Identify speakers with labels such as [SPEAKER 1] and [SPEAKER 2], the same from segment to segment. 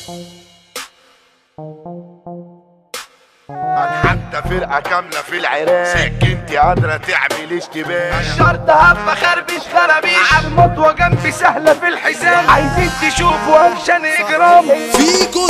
[SPEAKER 1] حتى فرقة كاملة في العراق سكنتي قادرة تعمل اشتباه
[SPEAKER 2] شرط هبة خربش خرابيش عالمطوة جنبي سهلة في الحساب عايزين تشوفوا اكشن اجرام
[SPEAKER 3] فيكو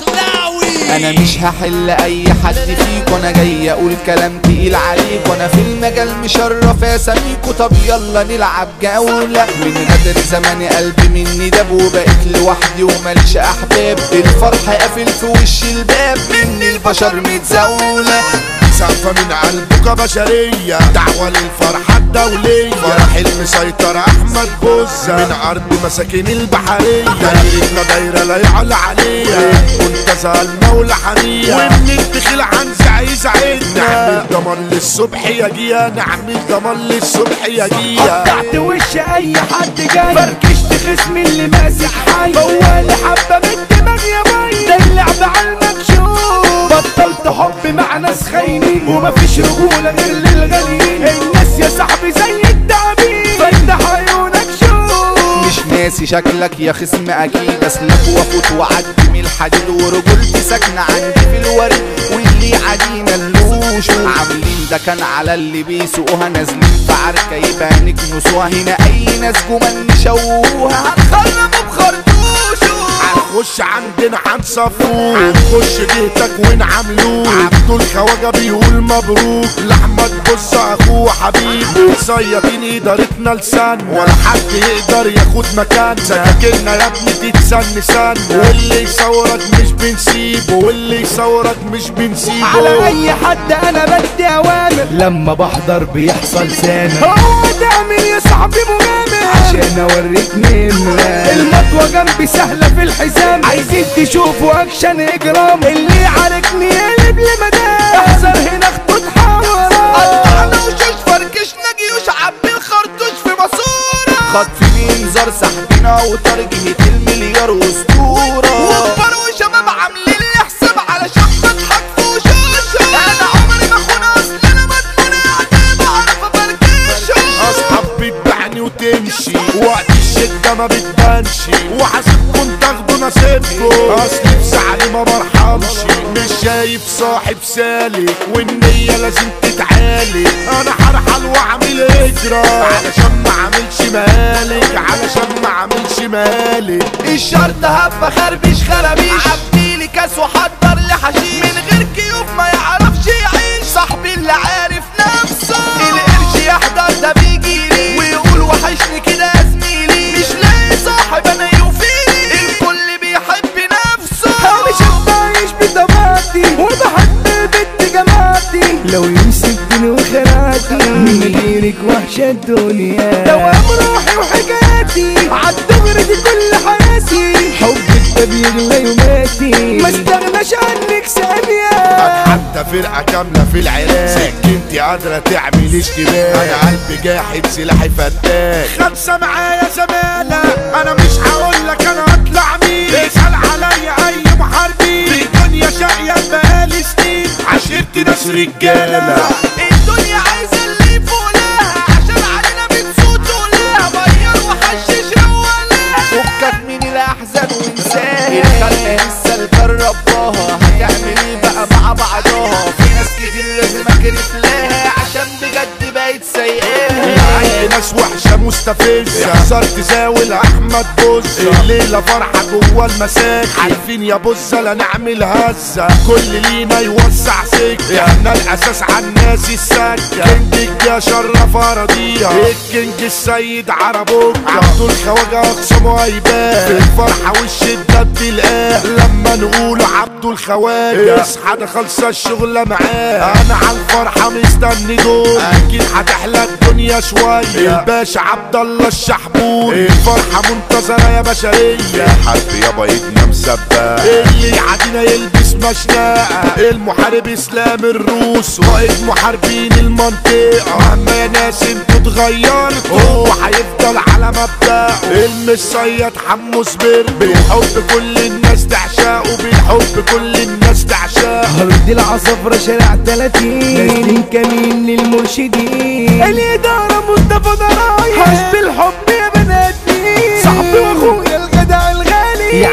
[SPEAKER 3] دخلاوي
[SPEAKER 4] انا مش هحل اي حد فيك وانا جاي اقول كلام تقيل عليك وانا في المجال مشرف اساميكوا طب يلا نلعب جولة من غدر زماني قلبي مني داب وبقيت لوحدي وماليش احباب الفرح قافل في وش الباب مني البشر متزولة
[SPEAKER 1] سقفة من قلبك بشرية دعوة للفرحة الدولية فرح المسيطر أحمد بوزة من أرض مساكين البحرية دايرتنا دايرة لا يعلى عليها منتزه المولى حمية ومن الدخيل عن عايز عيد نعمل ضمان للصبح يا جيا نعمل ضمان للصبح يا جيا
[SPEAKER 2] قطعت وش اي حد جاي فركشت خصمي اللي ماسك حي فوالي حبة من الدماغ يا باي ده اللعب على المكشوف بطلت حب مع ناس خاينين ومفيش رجولة غير للغاليين الناس يا صاحبي زي التعابين فتح عيونك شوف
[SPEAKER 4] مش ناسي شكلك يا خصم اكيد اسلك وافوت واعدي من الحديد ورجولتي ساكنه عندي في الورد واللي عادينا اللوش عاملين ده كان على اللي بيسوقوها نازلين في عركه يبقى نكنسوها هنا اي ناس جمال نشوهوها هنخرب بخرطوشه
[SPEAKER 1] هنخش عندنا هنصفوه هنخش جهتك ونعملوه عبدو الخواجة بيقول مبروك لأحمد بص أخوه حبيبه صيادين إدارتنا لسان ولا حد يقدر ياخد مكان سكاكيننا يا ابني تتسن سن واللي يصورك مش بنسيبه واللي يصورك مش
[SPEAKER 2] على
[SPEAKER 1] بنسيبه
[SPEAKER 2] اي حد انا بدي اوامر لما بحضر بيحصل سامر هو تعمل يا صاحبي مغامر عشان اوريك نمرة المطوة جنبي سهلة في الحزام عايزين تشوفوا اكشن اجرام اللي يعاركني يقلب لمدام احذر هنا خطوط حمراء
[SPEAKER 4] قطعنا وشوش فركشنا جيوش عبي الخرطوش في ماسورة خطف منظر سحبنا وترجمة المليار اسطورة وكبار وشباب عاملين لي حساب علشان بضحك في وشوشه انا عمري ما اخون اصل انا مضمون اعتاب اعرف افركشه
[SPEAKER 1] اصحاب بتبعني وتمشي وقت الشدة ما بتبانش وحسبكم تاخدوا نصيبكم اصل في زعلي ما برحمش مش شايف صاحب سالك والنية لازم تتعالج انا هرحل واعمل اجرا علشان ما اعملش مالك علشان ما اعملش مالك
[SPEAKER 4] الشرط هبة خربش خرابيش عبديلي كاس وحضر لي حشيش من غير كيوف ما يعرفش يعيش صاحبي اللي عارف نفسه القرش يحضر ده بيجي لي ويقول وحشني كده يا زميلي مش لاقي صاحب انا يوفيني الكل بيحب نفسه
[SPEAKER 2] مش بعيش بطبيعتي وبحب البنت جماعتي لو يمسكني وخراتي من غيرك وحشة الدنيا دوام روحي وحكاياتي عالدغري دي كل حياتي حبك ده بيغلى يوماتي ما استغناش عنك ثانية
[SPEAKER 1] حتى فرقة كاملة في العراق سكنتي قادرة تعمل اشتباه انا قلبي جاحد سلاحي فتاك خمسة معايا زمالة انا مش هقول لك انا هطلع مين اسأل عليا اي محاربين في الدنيا شقية بقالي سنين عشرت ناس رجالة
[SPEAKER 4] الدنيا عايزة اللي يفولها عشان علينا بتصوتوا لها غير وحشش رولاها فكك من الاحزان وانساها الخلق لسه الجرباها هتعمل ايه بقى مع بعضها في ناس كتير لازم اكرف لها عشان بجد بقت سيئاها
[SPEAKER 1] عندي ناس وحشة مستفزة خسرت زاول احمد بوز الليلة فرحة جوه المساك عارفين يا بوزة لا نعمل هزة كل لينا يوسع سكة احنا الاساس عالناس السكة كينج يا شرف اراضيها الكينج السيد عربوك عبد الخواجة اقسمه هيبان في الفرحة والشدة بتلقاه لما نقول عبد الخواجة اصحى ده خلصة الشغلة معاه انا على الفرحة مستني دول اكيد هتحلى الدنيا شوية الباشا عبد الله الشحبون الفرحة منتظرة يا بشرية حد يابا ايدنا مسبة اللي يعدينا يلبس مشنقة المحارب اسلام الروس قائد محاربين المنطقة مهما يا ناس انتوا اتغيرتوا هو هيفضل على مبدأه المصيد حمو صبر بالحب كل الناس تعشقه بالحب كل الناس تعشقه
[SPEAKER 2] أرض العصفرة شارع 30 نازلين كمين للمرشدين الإدارة مصطفى ضرايب حسب الحب يا بناتي صاحبي وأخويا الجدع الغالي يعني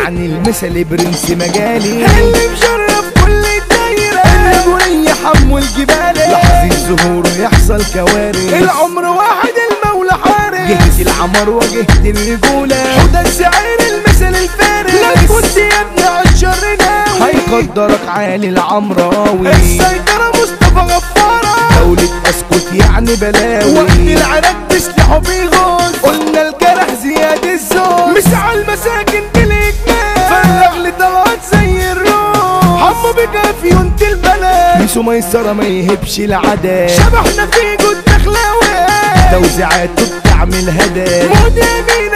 [SPEAKER 2] مثل برنس مجالي اللي مشرف كل الدايرة النبوية حمو الجبال لحظة ظهوره يحصل كوارث العمر واحد المولى حارس جهة العمر وجهة الرجولة حدى السعير المثل الفارس لا كنت يا ابني عالشر ناوي هيقدرك عالي العمراوي السيطرة مصطفى غفارة دولة اسكت يعني بلاوي وقت العراق بسلاحه بيغوص قلنا الجرح زياد الزوز مش على المساكن بالاجمال فرغ لي طلعت زي الروح حمو بكافي وانت البلد ميسو ميسرة ما يهبش العدد شبحنا في جود دخلاوي توزيعاته بتعمل هدف مدامين